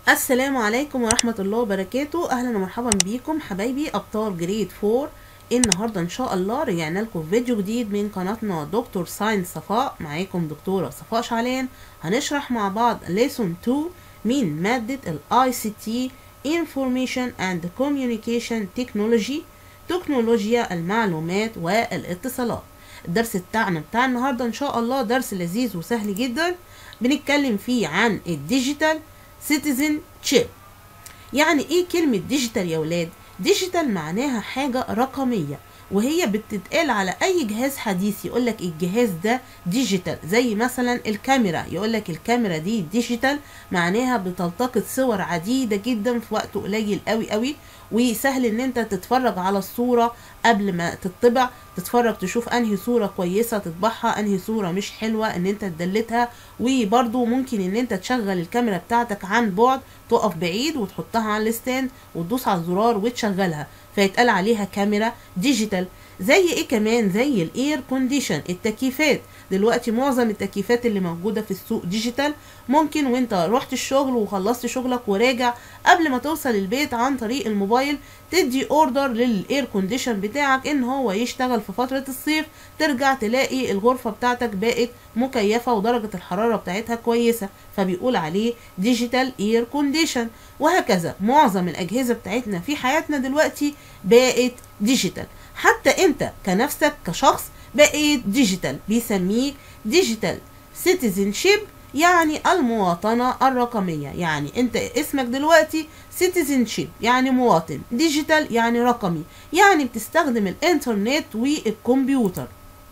السلام عليكم ورحمة الله وبركاته أهلا ومرحبا بيكم حبايبي أبطال جريد 4 النهاردة إن شاء الله رجعنا لكم فيديو جديد من قناتنا دكتور ساينس صفاء معاكم دكتورة صفاء شعلان هنشرح مع بعض ليسون 2 من مادة ال ICT Information and Communication Technology تكنولوجيا المعلومات والاتصالات الدرس بتاعنا بتاع النهاردة إن شاء الله درس لذيذ وسهل جدا بنتكلم فيه عن الديجيتال سيتيزن شيب يعني ايه كلمة ديجيتال يا ولاد ديجيتال معناها حاجة رقمية وهي بتتقال على اي جهاز حديث يقولك الجهاز ده ديجيتال زي مثلا الكاميرا يقولك الكاميرا دي ديجيتال معناها بتلتقط صور عديدة جدا في وقت قليل قوي قوي وسهل ان انت تتفرج على الصورة قبل ما تطبع تتفرج تشوف انهي صورة كويسة تطبعها انهي صورة مش حلوة ان انت تدلتها وبرضو ممكن ان انت تشغل الكاميرا بتاعتك عن بعد تقف بعيد وتحطها على الستاند وتدوس على الزرار وتشغلها فيتقال عليها كاميرا ديجيتال زي ايه كمان زي الاير كونديشن التكييفات دلوقتي معظم التكييفات اللي موجودة في السوق ديجيتال ممكن وانت رحت الشغل وخلصت شغلك وراجع قبل ما توصل البيت عن طريق الموبايل تدي اوردر للاير كونديشن بتاعك ان هو يشتغل في فترة الصيف ترجع تلاقي الغرفة بتاعتك بقت مكيفة ودرجة الحرارة بتاعتها كويسة فبيقول عليه ديجيتال اير كونديشن وهكذا معظم الاجهزة بتاعتنا في حياتنا دلوقتي بقت ديجيتال حتى انت كنفسك كشخص بقيت ديجيتال بيسميك ديجيتال سيتيزن شيب يعني المواطنة الرقمية يعني انت اسمك دلوقتي سيتيزن شيب يعني مواطن ديجيتال يعني رقمي يعني بتستخدم الانترنت والكمبيوتر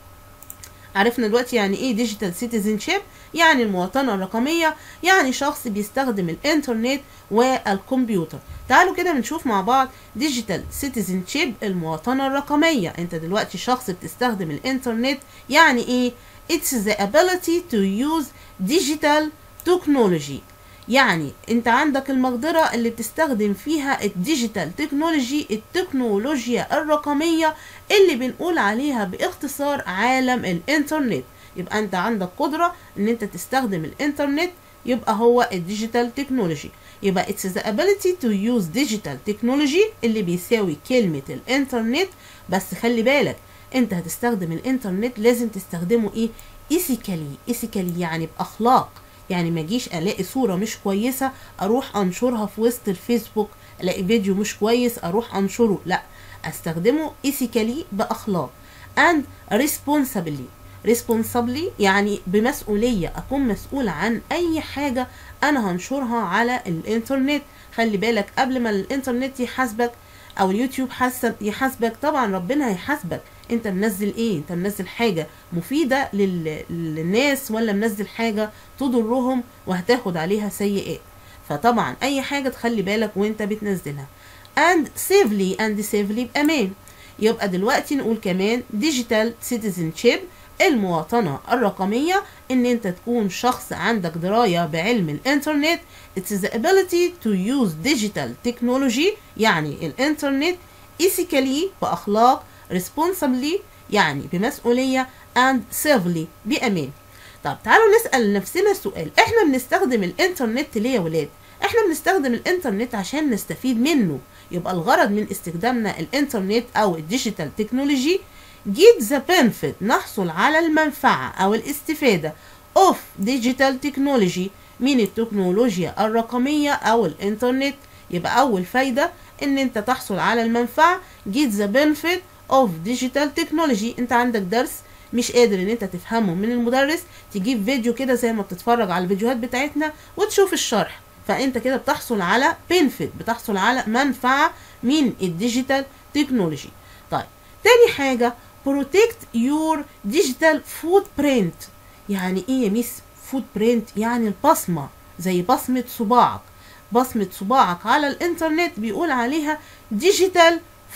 عرفنا دلوقتي يعني ايه ديجيتال سيتيزن شيب يعني المواطنة الرقمية يعني شخص بيستخدم الانترنت والكمبيوتر تعالوا كده بنشوف مع بعض ديجيتال سيتيزن شيب المواطنة الرقمية انت دلوقتي شخص بتستخدم الانترنت يعني ايه it's the ability to use digital technology يعني انت عندك المقدرة اللي بتستخدم فيها الديجيتال تكنولوجي التكنولوجيا الرقمية اللي بنقول عليها باختصار عالم الانترنت يبقى انت عندك قدرة ان انت تستخدم الانترنت يبقى هو الديجيتال تكنولوجي يبقى it's the ability to use digital technology اللي بيساوي كلمة الانترنت بس خلي بالك انت هتستخدم الانترنت لازم تستخدمه ايه ايثيكالي ايثيكالي يعني باخلاق يعني ما اجيش الاقي صوره مش كويسه اروح انشرها في وسط الفيسبوك الاقي فيديو مش كويس اروح انشره لا استخدمه ايثيكالي باخلاق and responsibly responsibly يعني بمسؤوليه اكون مسؤول عن اي حاجه انا هنشرها على الانترنت خلي بالك قبل ما الانترنت يحاسبك او اليوتيوب حسب يحاسبك طبعا ربنا هيحاسبك انت منزل ايه انت منزل حاجة مفيدة لل... للناس ولا منزل حاجة تضرهم وهتاخد عليها سيئات فطبعا اي حاجة تخلي بالك وانت بتنزلها and safely and safely بأمان يبقى دلوقتي نقول كمان digital citizenship المواطنة الرقمية ان انت تكون شخص عندك دراية بعلم الانترنت it's the ability to use digital technology يعني الانترنت ethically بأخلاق responsibly يعني بمسؤولية and safely بأمان طب تعالوا نسأل نفسنا سؤال احنا بنستخدم الانترنت ليه يا ولاد احنا بنستخدم الانترنت عشان نستفيد منه يبقى الغرض من استخدامنا الانترنت او الديجيتال تكنولوجي get the benefit نحصل على المنفعة او الاستفادة of digital technology من التكنولوجيا الرقمية او الانترنت يبقى اول فايدة ان انت تحصل على المنفعة get the benefit of digital technology انت عندك درس مش قادر ان انت تفهمه من المدرس تجيب فيديو كده زي ما بتتفرج على الفيديوهات بتاعتنا وتشوف الشرح فانت كده بتحصل على benefit بتحصل على منفعة من الديجيتال تكنولوجي طيب تاني حاجة protect your digital footprint يعني ايه يا ميس footprint يعني البصمة زي بصمة صباعك بصمة صباعك على الانترنت بيقول عليها digital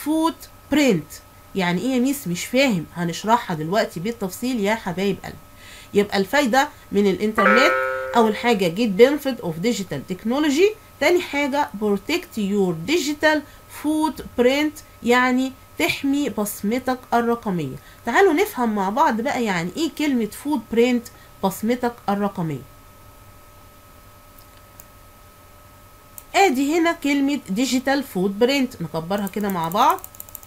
footprint يعني ايه يا ميس مش فاهم هنشرحها دلوقتي بالتفصيل يا حبايب قلبي يبقى الفايدة من الانترنت اول حاجة get benefit of digital technology تاني حاجة protect your digital footprint يعني تحمي بصمتك الرقمية تعالوا نفهم مع بعض بقى يعني ايه كلمة footprint بصمتك الرقمية ادي هنا كلمة ديجيتال فوت برينت نكبرها كده مع بعض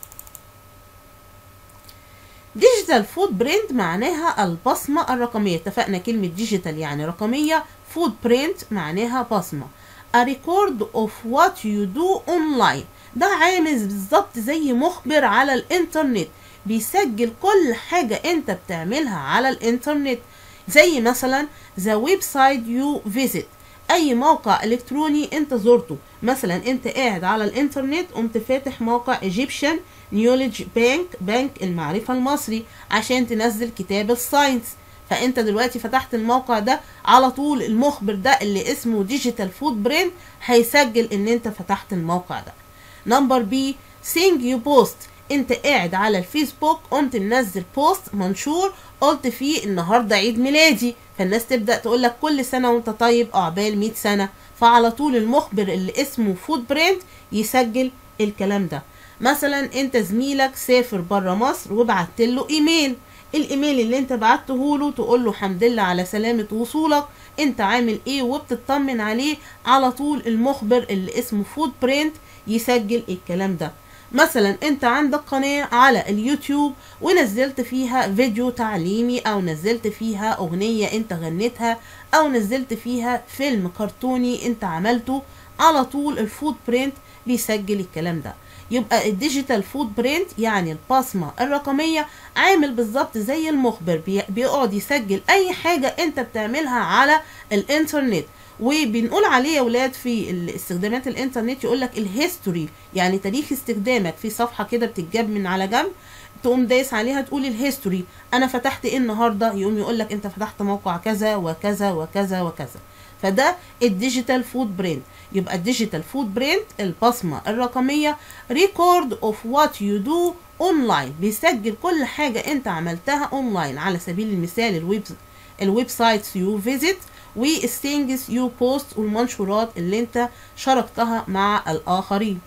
ديجيتال فوت برينت معناها البصمة الرقمية اتفقنا كلمة ديجيتال يعني رقمية فوت برينت معناها بصمة a record of what you do online ده عامل بالظبط زي مخبر على الانترنت بيسجل كل حاجة انت بتعملها على الانترنت زي مثلا the website you visit اي موقع الكتروني انت زرته مثلا انت قاعد على الانترنت قمت فاتح موقع Egyptian Knowledge Bank بنك المعرفة المصري عشان تنزل كتاب الساينس فانت دلوقتي فتحت الموقع ده على طول المخبر ده اللي اسمه ديجيتال فوت برين هيسجل ان انت فتحت الموقع ده نمبر بي سينج يو بوست انت قاعد على الفيسبوك قمت منزل بوست منشور قلت فيه النهارده عيد ميلادي فالناس تبدا تقول لك كل سنه وانت طيب عقبال 100 سنه فعلى طول المخبر اللي اسمه فوت برينت يسجل الكلام ده مثلا انت زميلك سافر بره مصر وبعت له ايميل الايميل اللي انت بعته له تقول له الحمد لله على سلامه وصولك انت عامل ايه وبتطمن عليه على طول المخبر اللي اسمه فوت برينت يسجل الكلام ده مثلا انت عندك قناة على اليوتيوب ونزلت فيها فيديو تعليمي او نزلت فيها اغنية انت غنيتها او نزلت فيها فيلم كرتوني انت عملته على طول الفوت برينت بيسجل الكلام ده يبقى الديجيتال فوت برينت يعني البصمة الرقمية عامل بالظبط زي المخبر بيقعد يسجل اي حاجة انت بتعملها على الانترنت وبنقول عليه يا ولاد في استخدامات الانترنت يقول لك الهيستوري يعني تاريخ استخدامك في صفحه كده بتتجاب من على جنب تقوم دايس عليها تقول الهيستوري انا فتحت ايه النهارده يقوم يقول لك انت فتحت موقع كذا وكذا وكذا وكذا فده الديجيتال فوت برينت يبقى الديجيتال فوت برينت البصمه الرقميه ريكورد اوف وات يو دو اونلاين بيسجل كل حاجه انت عملتها اونلاين على سبيل المثال الويب الويب سايتس يو فيزيت والثينجز يو بوست والمنشورات اللي انت شاركتها مع الاخرين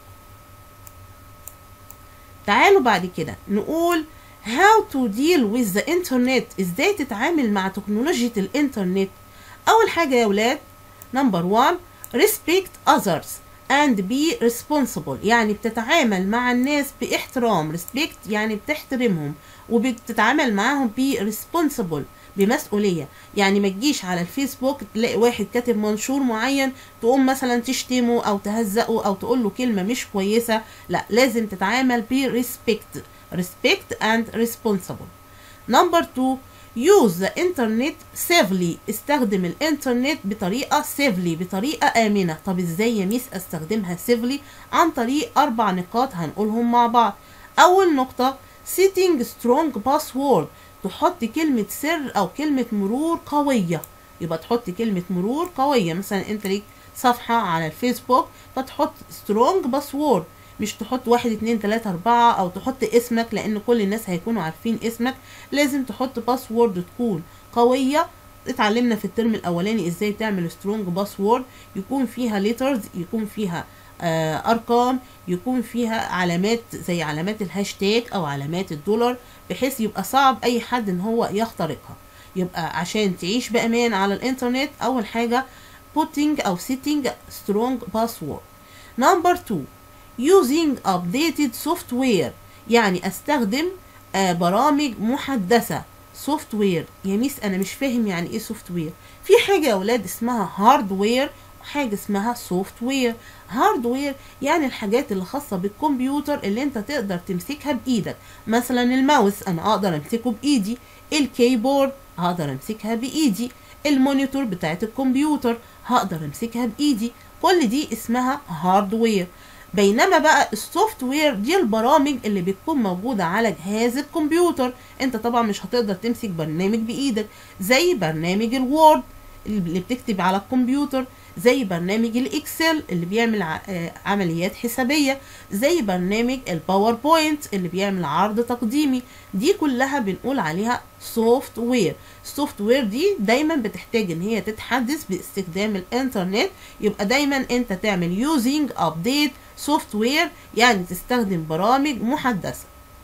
تعالوا بعد كده نقول how to deal with the internet ازاي تتعامل مع تكنولوجيا الانترنت اول حاجه يا ولاد نمبر 1 respect others and be responsible يعني بتتعامل مع الناس باحترام respect يعني بتحترمهم وبتتعامل معاهم be responsible بمسؤوليه يعني ما تجيش على الفيسبوك تلاقي واحد كاتب منشور معين تقوم مثلا تشتمه او تهزقه او تقول له كلمه مش كويسه لا لازم تتعامل ب respect respect and responsible number 2 use the internet safely استخدم الانترنت بطريقه safely بطريقه امنه طب ازاي يا ميس استخدمها safely عن طريق اربع نقاط هنقولهم مع بعض اول نقطه setting strong password تحط كلمة سر أو كلمة مرور قوية يبقى تحط كلمة مرور قوية مثلا أنت ليك صفحة على الفيسبوك فتحط سترونج باسورد مش تحط واحد اتنين تلاتة أربعة أو تحط اسمك لأن كل الناس هيكونوا عارفين اسمك لازم تحط باسورد تكون قوية اتعلمنا في الترم الأولاني ازاي تعمل سترونج باسورد يكون فيها ليترز يكون فيها آه ارقام يكون فيها علامات زي علامات الهاشتاج او علامات الدولار بحيث يبقى صعب اي حد ان هو يخترقها يبقى عشان تعيش بامان على الانترنت اول حاجه putting او setting strong password number 2 using updated software يعني استخدم آه برامج محدثه سوفت وير يا ميس انا مش فاهم يعني ايه سوفت وير في حاجه يا اولاد اسمها هاردوير حاجه اسمها سوفت وير هاردوير يعني الحاجات اللي خاصه بالكمبيوتر اللي انت تقدر تمسكها بايدك مثلا الماوس انا اقدر امسكه بايدي الكيبورد هقدر امسكها بايدي المونيتور بتاعت الكمبيوتر هقدر امسكها بايدي كل دي اسمها هاردوير بينما بقى السوفت وير دي البرامج اللي بتكون موجوده على جهاز الكمبيوتر انت طبعا مش هتقدر تمسك برنامج بايدك زي برنامج الوورد اللي بتكتب على الكمبيوتر زي برنامج الاكسل اللي بيعمل عمليات حسابيه زي برنامج الباوربوينت اللي بيعمل عرض تقديمي دي كلها بنقول عليها سوفت وير السوفت وير دي دايما بتحتاج ان هي تتحدث باستخدام الانترنت يبقى دايما انت تعمل يوزنج ابديت سوفت وير يعني تستخدم برامج محدثه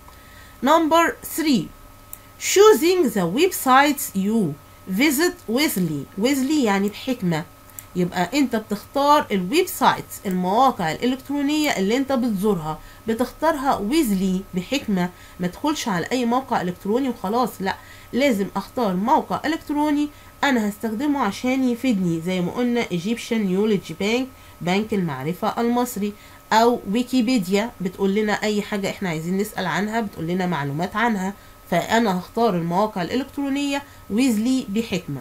نمبر 3 choosing the websites you visit wisely wisely يعني بحكمه يبقى انت بتختار الويب سايتس المواقع الالكترونيه اللي انت بتزورها بتختارها ويزلي بحكمه ما تدخلش على اي موقع الكتروني وخلاص لا لازم اختار موقع الكتروني انا هستخدمه عشان يفيدني زي ما قلنا Egyptian Knowledge Bank بنك المعرفة المصري او ويكيبيديا بتقول لنا اي حاجة احنا عايزين نسأل عنها بتقول لنا معلومات عنها فانا هختار المواقع الالكترونية ويزلي بحكمة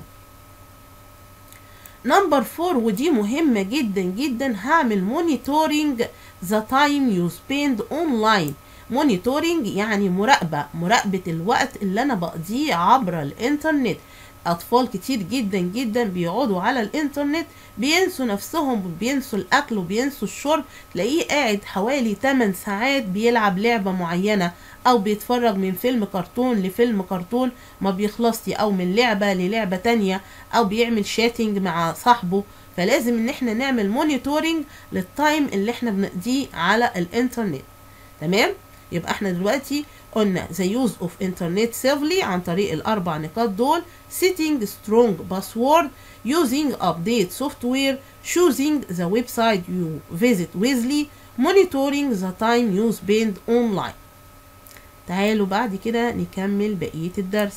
نمبر فور ودي مهمة جدا جدا هعمل مونيتورنج ذا تايم يو سبيند اونلاين مونيتورنج يعني مراقبة مراقبة الوقت اللي انا بقضيه عبر الانترنت اطفال كتير جدا جدا بيقعدوا على الانترنت بينسوا نفسهم وبينسوا الاكل وبينسوا الشرب تلاقيه قاعد حوالي 8 ساعات بيلعب لعبة معينة او بيتفرج من فيلم كرتون لفيلم كرتون ما بيخلصش او من لعبة للعبة تانية او بيعمل شاتنج مع صاحبه فلازم ان احنا نعمل مونيتورنج للتايم اللي احنا بنقضيه على الانترنت تمام يبقى احنا دلوقتي قلنا the use of internet safely عن طريق الاربع نقاط دول setting strong password using update software choosing the website you visit wisely monitoring the time you spend online تعالوا بعد كده نكمل بقية الدرس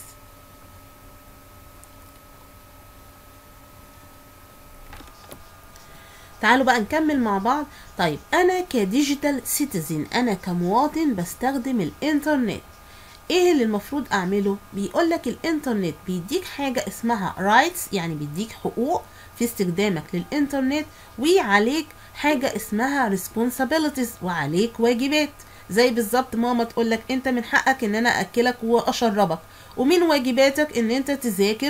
تعالوا بقى نكمل مع بعض طيب انا كديجيتال سيتيزن انا كمواطن بستخدم الانترنت ايه اللي المفروض اعمله بيقولك الانترنت بيديك حاجة اسمها رايتس يعني بيديك حقوق في استخدامك للانترنت وعليك حاجة اسمها responsibilities وعليك واجبات زي بالظبط ماما تقولك انت من حقك ان انا اكلك واشربك ومن واجباتك ان انت تذاكر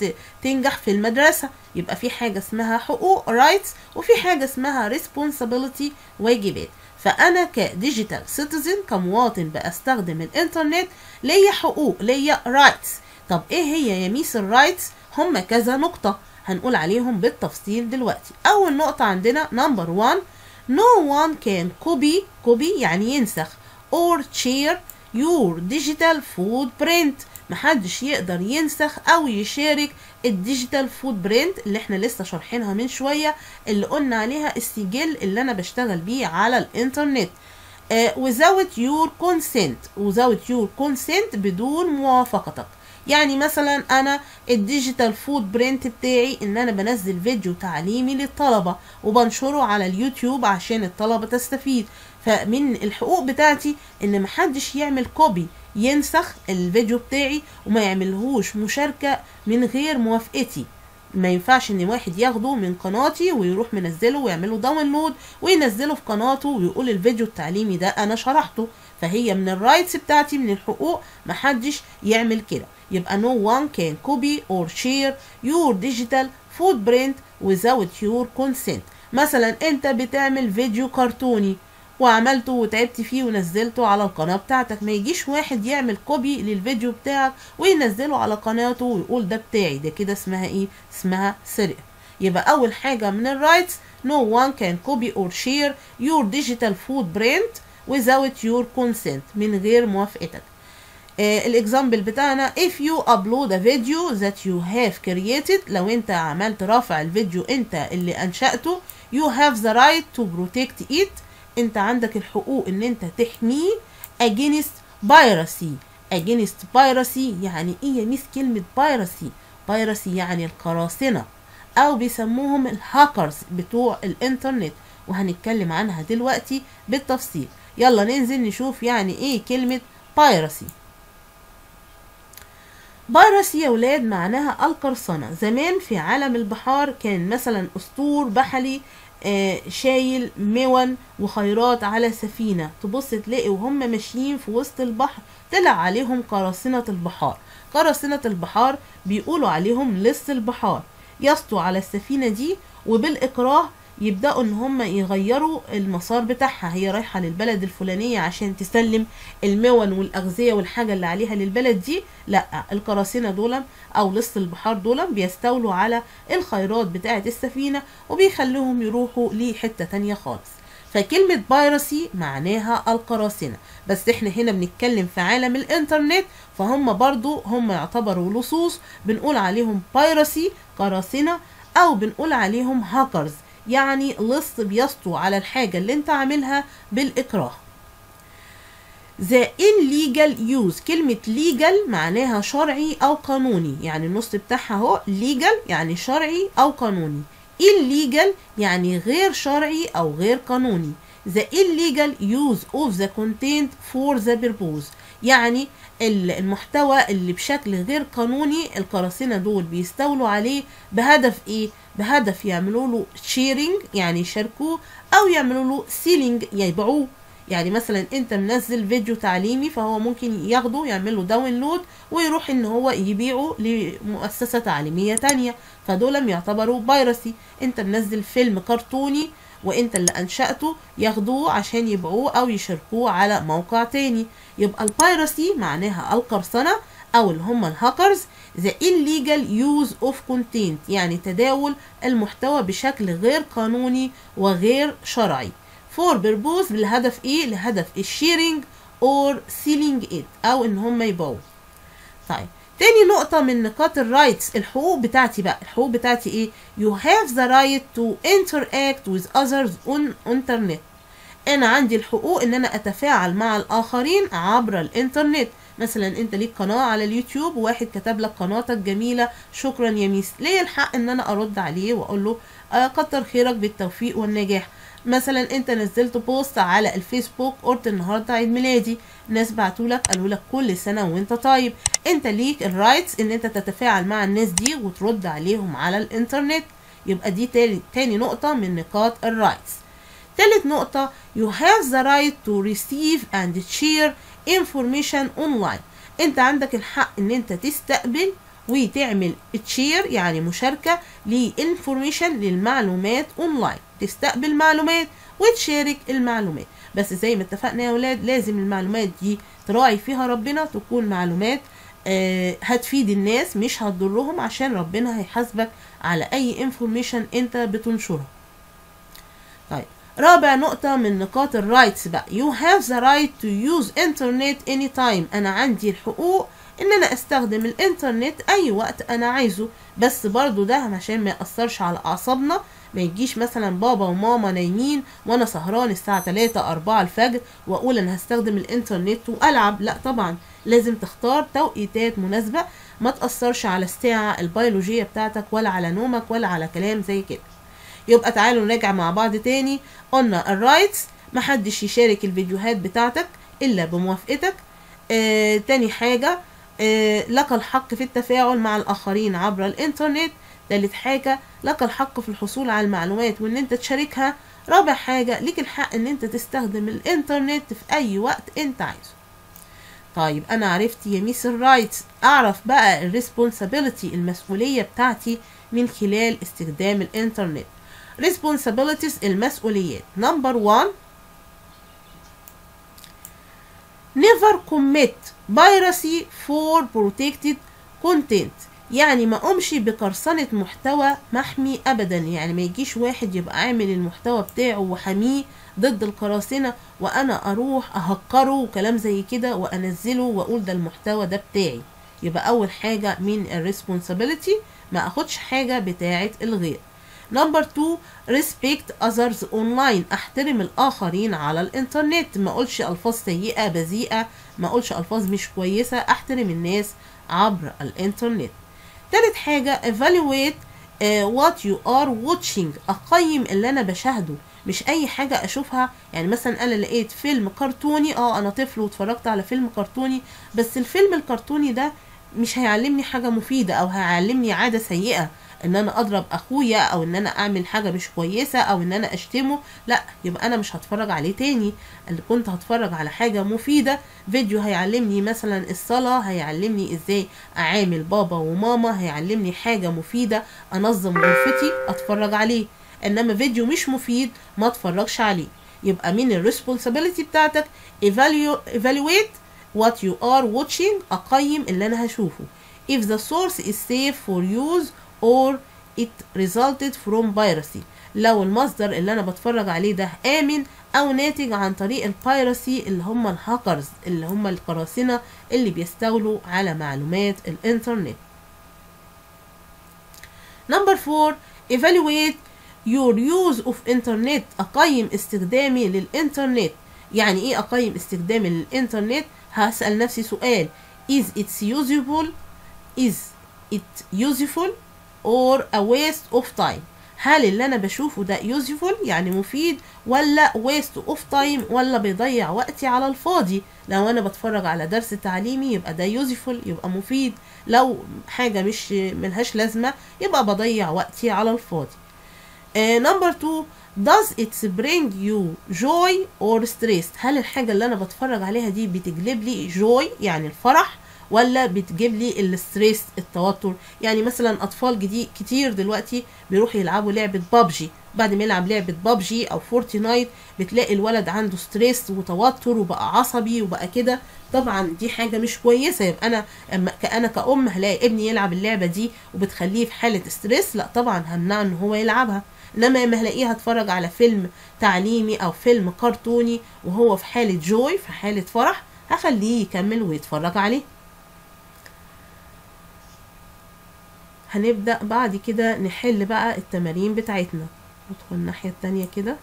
وتنجح في المدرسة يبقى في حاجة اسمها حقوق رايتس وفي حاجة اسمها responsibility واجبات فانا كديجيتال سيتيزن كمواطن بستخدم الانترنت ليا حقوق ليا رايتس طب ايه هي يا ميس الرايتس هم كذا نقطة هنقول عليهم بالتفصيل دلوقتي اول نقطة عندنا نمبر 1 no one can copy copy يعني ينسخ or share your digital footprint محدش يقدر ينسخ او يشارك الديجيتال فوت برنت اللي احنا لسه شارحينها من شويه اللي قلنا عليها السجل اللي انا بشتغل بيه على الانترنت uh, without your consent without your consent بدون موافقتك يعني مثلا انا الديجيتال فوت برنت بتاعي ان انا بنزل فيديو تعليمي للطلبه وبنشره على اليوتيوب عشان الطلبه تستفيد فمن الحقوق بتاعتي ان محدش يعمل كوبي ينسخ الفيديو بتاعي وما يعملهوش مشاركة من غير موافقتي ما ينفعش ان واحد ياخده من قناتي ويروح منزله ويعمله داونلود وينزله في قناته ويقول الفيديو التعليمي ده انا شرحته فهي من الرايتس بتاعتي من الحقوق محدش يعمل كده يبقى no one can copy or share your digital footprint without your consent مثلا انت بتعمل فيديو كرتوني وعملته وتعبت فيه ونزلته على القناة بتاعتك ما يجيش واحد يعمل كوبي للفيديو بتاعك وينزله على قناته ويقول ده بتاعي ده كده اسمها ايه اسمها سرقة يبقى اول حاجة من الرايتس no one can copy or share your digital footprint without your consent من غير موافقتك آه الاكزامبل بتاعنا if you upload a video that you have created لو انت عملت رافع الفيديو انت اللي انشأته you have the right to protect it انت عندك الحقوق ان انت تحميه against piracy against piracy يعني ايه يا ميس كلمة piracy piracy يعني القراصنة او بيسموهم الهاكرز بتوع الانترنت وهنتكلم عنها دلوقتي بالتفصيل يلا ننزل نشوف يعني ايه كلمة piracy بايرسي يا ولاد معناها القرصنة زمان في عالم البحار كان مثلا اسطول بحري آه شايل مون وخيرات على سفينة تبص تلاقي وهم ماشيين في وسط البحر طلع عليهم قراصنة البحار قراصنة البحار بيقولوا عليهم لص البحار يسطوا على السفينة دي وبالإكراه يبدأوا ان هم يغيروا المسار بتاعها هي رايحة للبلد الفلانية عشان تسلم المون والأغذية والحاجة اللي عليها للبلد دي لا القراصنة دول أو لص البحار دول بيستولوا على الخيرات بتاعة السفينة وبيخلوهم يروحوا لحتة تانية خالص فكلمة بايرسي معناها القراصنة بس احنا هنا بنتكلم في عالم الانترنت فهم برضو هم يعتبروا لصوص بنقول عليهم بايرسي قراصنة او بنقول عليهم هاكرز يعني لص بيسطو على الحاجة اللي انت عاملها بالإكراه The illegal use كلمة legal معناها شرعي أو قانوني يعني النص بتاعها اهو legal يعني شرعي أو قانوني illegal يعني غير شرعي أو غير قانوني The illegal use of the content for the purpose يعني المحتوى اللي بشكل غير قانوني القراصنة دول بيستولوا عليه بهدف ايه؟ بهدف يعملوا له شيرنج يعني يشاركوه او يعملوا له سيلينج يبيعوه يعني مثلا انت منزل فيديو تعليمي فهو ممكن ياخده يعمل له داونلود ويروح ان هو يبيعه لمؤسسة تعليمية تانية فدول يعتبروا بايرسي انت منزل فيلم كرتوني وانت اللي انشأته ياخدوه عشان يبيعوه او يشاركوه على موقع تاني يبقى البايرسي معناها القرصنة او اللي هم الهاكرز the illegal use of content يعني تداول المحتوى بشكل غير قانوني وغير شرعي for purpose لهدف ايه لهدف الشيرنج or selling it او ان هم يبيعوه طيب تاني نقطة من نقاط الرايتس الحقوق بتاعتي بقى الحقوق بتاعتي ايه you have the right to interact with others on internet انا عندي الحقوق ان انا اتفاعل مع الاخرين عبر الانترنت مثلا انت ليك قناة على اليوتيوب وواحد كتب لك قناتك جميلة شكرا يا ميس ليه الحق ان انا ارد عليه واقول له آه كتر خيرك بالتوفيق والنجاح مثلا انت نزلت بوست على الفيسبوك قلت النهارده عيد ميلادي ناس بعتولك قالوا لك كل سنه وانت طيب انت ليك الرايتس ان انت تتفاعل مع الناس دي وترد عليهم على الانترنت يبقى دي تاني, تاني نقطه من نقاط الرايتس تالت نقطة you have the right to receive and share information online انت عندك الحق ان انت تستقبل وتعمل تشير يعني مشاركة لانفورميشن للمعلومات اونلاين تستقبل معلومات وتشارك المعلومات بس زي ما اتفقنا يا ولاد لازم المعلومات دي تراعي فيها ربنا تكون معلومات آه هتفيد الناس مش هتضرهم عشان ربنا هيحاسبك على اي انفورميشن انت بتنشرها طيب رابع نقطة من نقاط الرايتس بقى you have the right to use internet anytime أنا عندي الحقوق إن أنا أستخدم الإنترنت أي وقت أنا عايزه بس برضو ده عشان ما يأثرش على أعصابنا ما يجيش مثلا بابا وماما نايمين وانا سهران الساعة 3 4 الفجر واقول انا هستخدم الانترنت والعب لا طبعا لازم تختار توقيتات مناسبة ما تأثرش على الساعة البيولوجية بتاعتك ولا على نومك ولا على كلام زي كده يبقى تعالوا نراجع مع بعض تاني قلنا الرايتس محدش يشارك الفيديوهات بتاعتك الا بموافقتك آه تاني حاجة آه لك الحق في التفاعل مع الاخرين عبر الانترنت تالت حاجة لك الحق في الحصول على المعلومات وان انت تشاركها رابع حاجة ليك الحق ان انت تستخدم الانترنت في اي وقت انت عايزه طيب انا عرفت يا ميس الرايتس اعرف بقى الريسبونسابيلتي المسؤولية بتاعتي من خلال استخدام الانترنت responsibilities المسؤوليات نمبر 1 never commit piracy for protected content يعني ما قومش بقرصنة محتوى محمي ابدا يعني ما يجيش واحد يبقى عامل المحتوى بتاعه وحميه ضد القراصنة وانا اروح اهكره وكلام زي كده وانزله واقول ده المحتوى ده بتاعي يبقى اول حاجة من الريسبونسابيلتي ما اخدش حاجة بتاعة الغير نمبر 2 respect others online احترم الاخرين على الانترنت ما اقولش الفاظ سيئه بذيئه ما اقولش الفاظ مش كويسه احترم الناس عبر الانترنت تالت حاجه evaluate uh, what you are watching اقيم اللي انا بشاهده مش اي حاجه اشوفها يعني مثلا انا لقيت فيلم كرتوني اه انا طفل واتفرجت على فيلم كرتوني بس الفيلم الكرتوني ده مش هيعلمني حاجه مفيده او هيعلمني عاده سيئه ان انا اضرب اخويا او ان انا اعمل حاجه مش كويسه او ان انا اشتمه لا يبقى انا مش هتفرج عليه تاني اللي كنت هتفرج على حاجه مفيده فيديو هيعلمني مثلا الصلاه هيعلمني ازاي اعامل بابا وماما هيعلمني حاجه مفيده انظم غرفتي اتفرج عليه انما فيديو مش مفيد ما اتفرجش عليه يبقى من الريسبونسابيلتي بتاعتك evaluate what you are watching اقيم اللي انا هشوفه if the source is safe for use or it resulted from piracy لو المصدر اللي انا بتفرج عليه ده امن او ناتج عن طريق البايرسي اللي هم الهاكرز اللي هم القراصنة اللي بيستولوا على معلومات الانترنت نمبر 4 evaluate your use of internet أقيم استخدامي للإنترنت يعني إيه أقيم استخدامي للإنترنت هسأل نفسي سؤال is it useful is it useful or a waste of time هل اللي انا بشوفه ده useful يعني مفيد ولا waste of time ولا بيضيع وقتي على الفاضي لو انا بتفرج على درس تعليمي يبقى ده useful يبقى مفيد لو حاجة مش ملهاش لازمة يبقى بضيع وقتي على الفاضي نمبر 2 does it bring you joy or stress هل الحاجة اللي انا بتفرج عليها دي بتجلب لي joy يعني الفرح ولا بتجيب لي الستريس التوتر يعني مثلا اطفال جديد كتير دلوقتي بيروحوا يلعبوا لعبه بابجي بعد ما يلعب لعبه بابجي او فورتنايت بتلاقي الولد عنده ستريس وتوتر وبقى عصبي وبقى كده طبعا دي حاجه مش كويسه يبقى انا اما انا كأم هلاقي ابني يلعب اللعبه دي وبتخليه في حاله ستريس لا طبعا همنعه ان هو يلعبها انما لما هلاقيه هتفرج على فيلم تعليمي او فيلم كرتوني وهو في حاله جوي في حاله فرح هخليه يكمل ويتفرج عليه هنبدأ بعد كده نحل بقى التمارين بتاعتنا ندخل الناحية التانية كده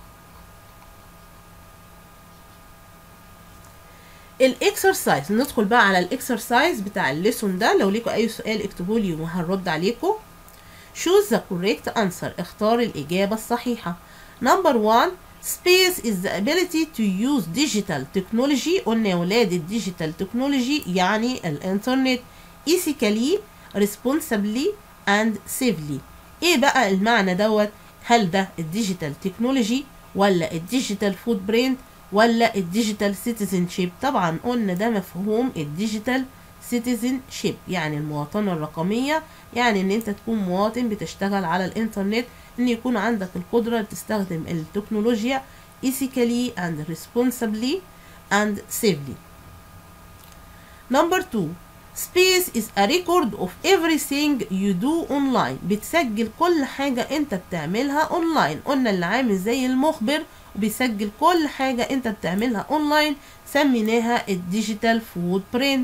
الاكسرسايز ندخل بقى على الاكسرسايز بتاع الليسون ده لو ليكوا اي سؤال اكتبوا لي وهنرد عليكم choose the correct answer اختار الإجابة الصحيحة number one space is the ability to use digital technology قلنا يا ولاد الديجيتال تكنولوجي يعني الانترنت ethically responsibly and safely ايه بقى المعنى دوت هل ده الديجيتال تكنولوجي ولا الديجيتال فود برينت ولا الديجيتال سيتيزن شيب طبعا قلنا ده مفهوم الديجيتال سيتيزن شيب يعني المواطنة الرقمية يعني ان انت تكون مواطن بتشتغل على الانترنت ان يكون عندك القدرة تستخدم التكنولوجيا ethically and responsibly and safely number two Space is a record of everything you do online بتسجل كل حاجة انت بتعملها اونلاين قلنا اللي عامل زي المخبر وبيسجل كل حاجة انت بتعملها اونلاين سميناها الديجيتال فود برينت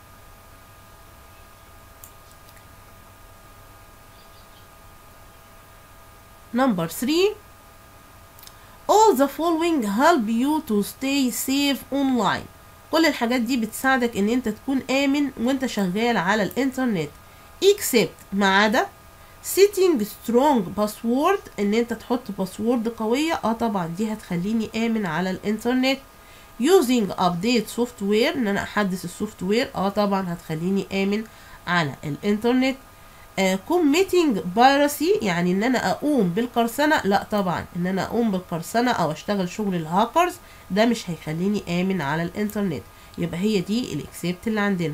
Number 3 All the following help you to stay safe online كل الحاجات دي بتساعدك ان انت تكون امن وانت شغال على الانترنت except ما عدا setting strong password ان انت تحط باسورد قوية اه طبعا دي هتخليني امن على الانترنت using update software ان انا احدث السوفت وير اه طبعا هتخليني امن على الانترنت uh, committing piracy يعني ان انا اقوم بالقرصنة لا طبعا ان انا اقوم بالقرصنة او اشتغل شغل الهاكرز ده مش هيخليني امن على الانترنت يبقى هي دي الاكسبت اللي عندنا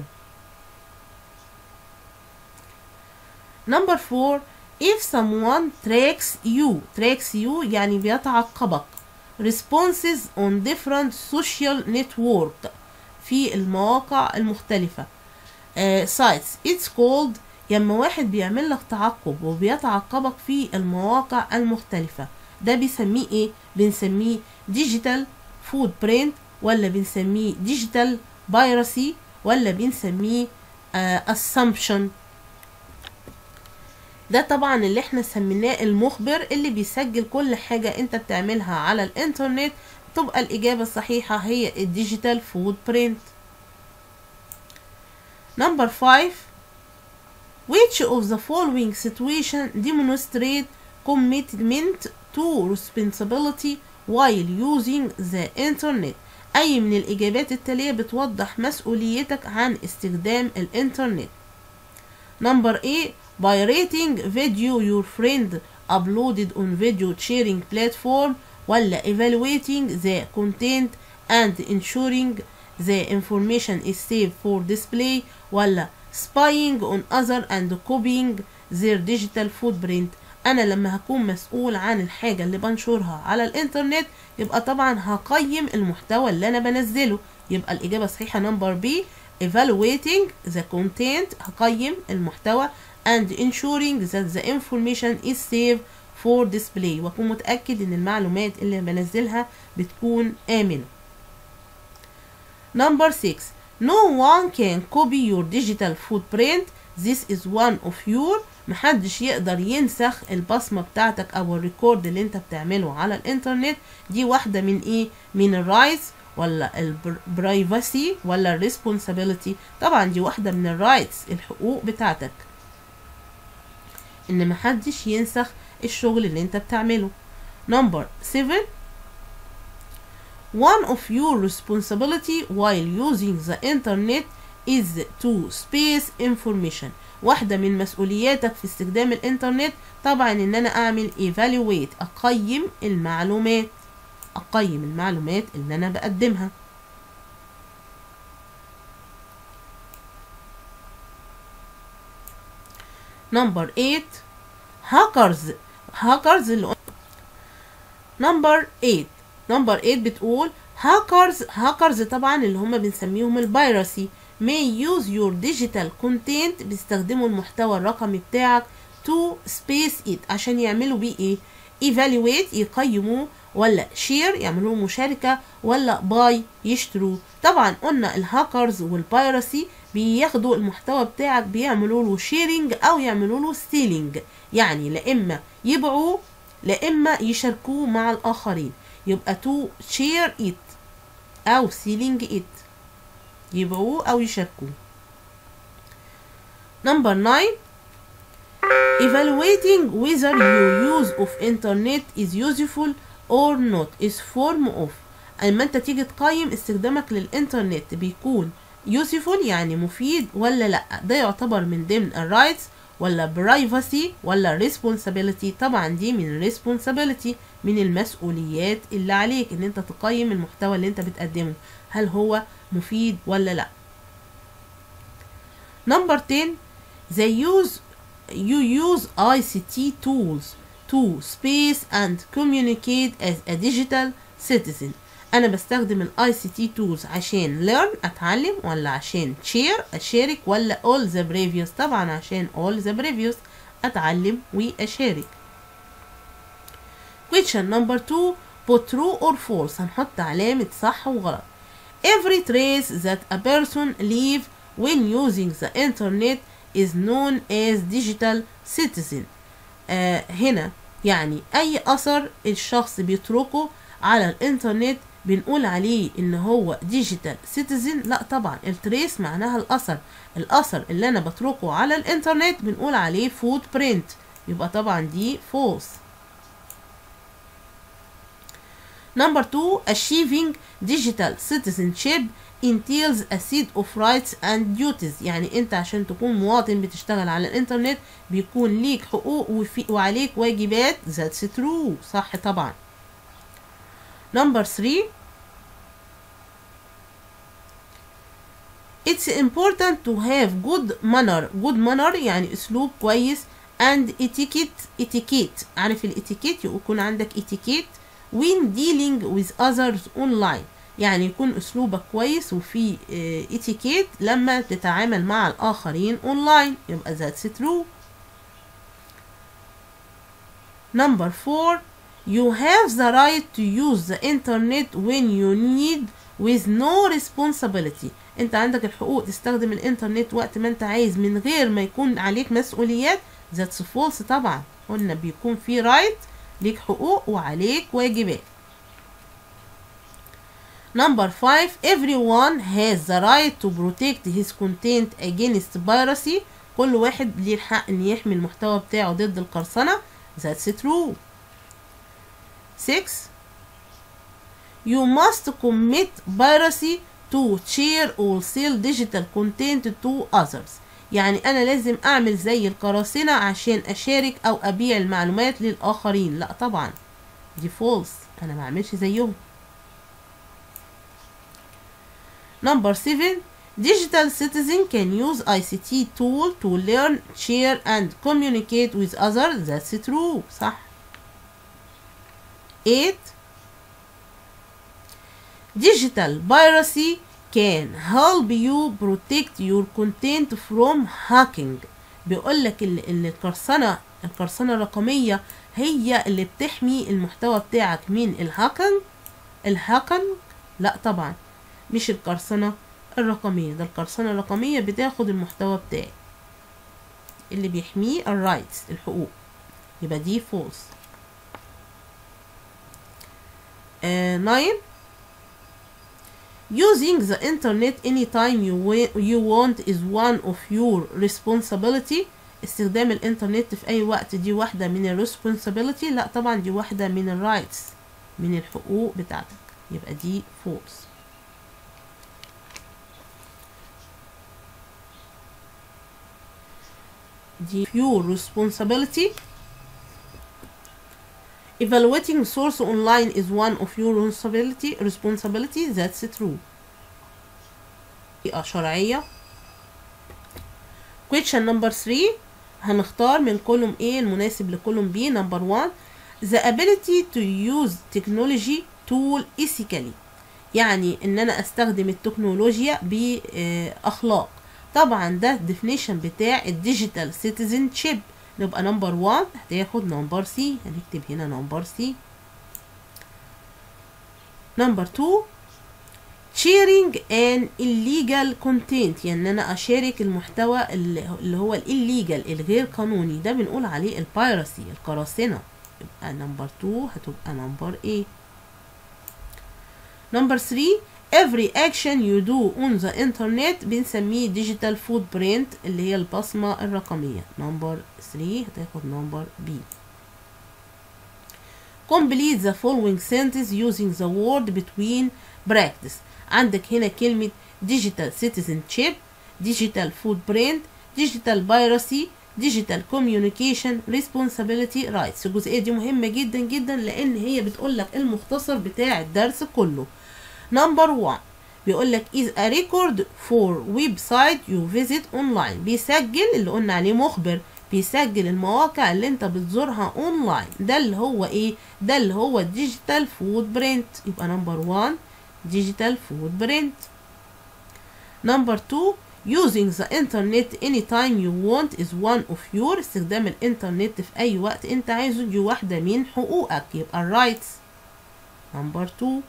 نمبر 4 if someone tracks you tracks you يعني بيتعقبك responses on different social network في المواقع المختلفة uh, sites it's called لما واحد بيعمل لك تعقب وبيتعقبك في المواقع المختلفة ده بيسميه ايه بنسميه digital فود برينت ولا بنسميه ديجيتال بايرسي ولا بنسميه اسامبشن ده طبعا اللي احنا سميناه المخبر اللي بيسجل كل حاجة انت بتعملها على الانترنت تبقى الإجابة الصحيحة هي الديجيتال فود برينت Number 5 Which of the following situation demonstrate commitment to responsibility while using the internet أي من الإجابات التالية بتوضح مسؤوليتك عن استخدام الإنترنت Number A by rating video your friend uploaded on video sharing platform ولا evaluating the content and ensuring the information is safe for display ولا spying on other and copying their digital footprint انا لما هكون مسؤول عن الحاجة اللي بنشرها على الانترنت يبقى طبعا هقيم المحتوى اللي انا بنزله يبقى الاجابة الصحيحة نمبر بي evaluating the content هقيم المحتوى and ensuring that the information is safe for display واكون متأكد ان المعلومات اللي بنزلها بتكون آمنة Number 6 No one can copy your digital footprint This is one of your محدش يقدر ينسخ البصمة بتاعتك او الريكورد اللي انت بتعمله على الانترنت دي واحدة من ايه من الرايتس ولا البرايفسي ولا الريسبونسابيلتي طبعا دي واحدة من الرايتس الحقوق بتاعتك ان محدش ينسخ الشغل اللي انت بتعمله نمبر 7 One of your responsibility while using the internet is to space information واحدة من مسؤولياتك في استخدام الانترنت طبعا ان انا اعمل evaluate اقيم المعلومات اقيم المعلومات اللي انا بقدمها نمبر 8 هاكرز هاكرز اللي نمبر 8 نمبر 8 بتقول هاكرز هاكرز طبعا اللي هم بنسميهم البايرسي may use your digital content بيستخدموا المحتوى الرقمي بتاعك to space it عشان يعملوا بيه ايه evaluate يقيموه ولا share يعملوا مشاركة ولا buy يشتروا طبعا قلنا الهاكرز والبايرسي بياخدوا المحتوى بتاعك بيعملوا له شيرنج او يعملوا له ستيلينج يعني لا اما يبيعوه لا اما يشاركوه مع الاخرين يبقى to share it او stealing it يبيعوه او يشاركوه number 9 evaluating whether your use of internet is useful or not is form of اما انت تيجي تقيم استخدامك للانترنت بيكون useful يعني مفيد ولا لا ده يعتبر من ضمن الرايتس ولا privacy ولا responsibility طبعا دي من responsibility من المسؤوليات اللي عليك ان انت تقيم المحتوى اللي انت بتقدمه هل هو مفيد ولا لا number 10 they use you use ICT tools to space and communicate as a digital citizen انا بستخدم الاي سي تي تولز عشان learn اتعلم ولا عشان share اشارك ولا all the previous طبعا عشان all the previous اتعلم واشارك question number 2 put true or false هنحط علامة صح وغلط every trace that a person leave when using the internet is known as digital citizen آه هنا يعني اي اثر الشخص بيتركه على الانترنت بنقول عليه ان هو ديجيتال سيتيزن لا طبعا التريس معناها الاثر الاثر اللي انا بتركه على الانترنت بنقول عليه فوت برينت يبقى طبعا دي فولس نمبر 2 achieving digital citizenship entails a set of rights and duties يعني انت عشان تكون مواطن بتشتغل على الانترنت بيكون ليك حقوق وفي وعليك واجبات that's true صح طبعا Number three, it's important to have good manner. Good manner يعني أسلوب كويس and etiquette etiquette عارف الاتيكيت يكون عندك etiquette when dealing with others online يعني يكون أسلوبك كويس وفي اتيكيت لما تتعامل مع الآخرين online يبقى that's true. Number four, You have the right to use the internet when you need with no responsibility انت عندك الحقوق تستخدم الانترنت وقت ما انت عايز من غير ما يكون عليك مسؤوليات that's false طبعا قلنا بيكون في right ليك حقوق وعليك واجبات Number five, everyone has the right to protect his content against piracy. كل واحد ليه الحق ان يحمي المحتوى بتاعه ضد القرصنة. That's true. 6 You must commit piracy to share or sell digital content to others يعني أنا لازم أعمل زي القراصنة عشان أشارك أو أبيع المعلومات للآخرين لا طبعا دي فولس أنا ما أعملش زيهم Number 7 Digital citizen can use ICT tool to learn, share and communicate with others. That's true. صح. 8 digital piracy can help you protect your content from hacking بيقول لك ان القرصنه القرصنه الرقميه هي اللي بتحمي المحتوى بتاعك من الهاكينج الهاكينج لا طبعا مش القرصنه الرقميه ده القرصنه الرقميه بتاخد المحتوى بتاعي اللي بيحميه الرايتس الحقوق يبقى دي فولس uh, 9 Using the internet anytime you, wa- you want is one of your responsibility استخدام الانترنت في اي وقت دي واحدة من ال responsibility لا طبعا دي واحدة من ال rights من الحقوق بتاعتك يبقى دي false دي your responsibility Evaluating source online is one of your responsibility responsibility that's true طريقة شرعية question number 3 هنختار من كولوم A المناسب لكولوم B number 1 the ability to use technology tool ethically يعني ان انا استخدم التكنولوجيا باخلاق طبعا ده definition بتاع الديجيتال citizenship نبقى نمبر 1 هتاخد نمبر سي هنكتب هنا نمبر سي نمبر 2 sharing an illegal content يعني انا اشارك المحتوى اللي اللي هو الillegal الغير قانوني ده بنقول عليه البايرسي القراصنة يبقى نمبر 2 هتبقى نمبر A نمبر 3 every action you do on the internet بنسميه digital footprint اللي هي البصمة الرقمية نمبر 3 هتاخد نمبر B complete the following sentence using the word between practice عندك هنا كلمة digital citizenship digital footprint digital piracy digital communication responsibility rights الجزئية دي مهمة جدا جدا لأن هي بتقول لك المختصر بتاع الدرس كله نمبر 1 بيقول لك is a record for website you visit online بيسجل اللي قلنا عليه مخبر بيسجل المواقع اللي انت بتزورها اونلاين ده اللي هو ايه ده اللي هو الديجيتال فود برنت يبقى نمبر 1 digital footprint. Number two, using the internet anytime you want is one of your استخدام الانترنت في أي وقت أنت عايزه دي واحدة من حقوقك يبقى rights. Number two.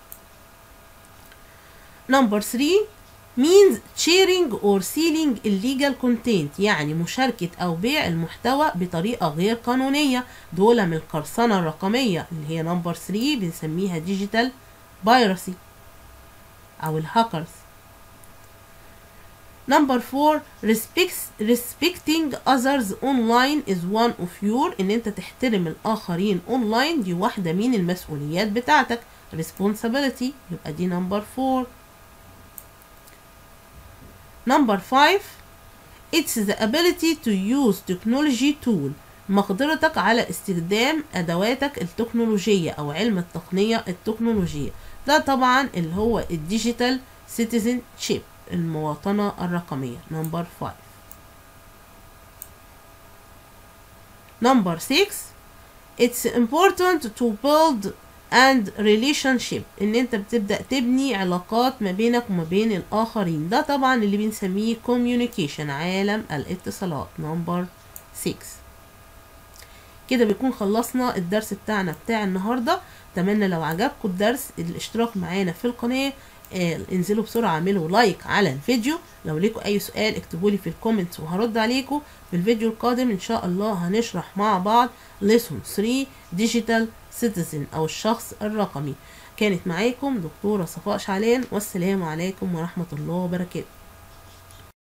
Number three means sharing or selling illegal content يعني مشاركة أو بيع المحتوى بطريقة غير قانونية دول من القرصنة الرقمية اللي هي نمبر 3 بنسميها ديجيتال بايرسي أو الهاكرز Number four respects, respecting others online is one of your إن أنت تحترم الآخرين online دي واحدة من المسؤوليات بتاعتك responsibility يبقى دي number four Number five It's the ability to use technology tool مقدرتك على استخدام أدواتك التكنولوجية أو علم التقنية التكنولوجية ده طبعا اللي هو الديجيتال سيتيزن شيب المواطنة الرقمية نمبر 5 نمبر 6 It's important to build and relationship ان انت بتبدأ تبني علاقات ما بينك وما بين الاخرين ده طبعا اللي بنسميه communication عالم الاتصالات نمبر 6 كده بيكون خلصنا الدرس بتاعنا بتاع النهارده اتمنى لو عجبكم الدرس الاشتراك معانا في القناه آه انزلوا بسرعه اعملوا لايك على الفيديو لو ليكم اي سؤال اكتبوا لي في الكومنتس وهرد عليكم في الفيديو القادم ان شاء الله هنشرح مع بعض ليسون 3 ديجيتال سيتيزن او الشخص الرقمي كانت معاكم دكتوره صفاء شعلان والسلام عليكم ورحمه الله وبركاته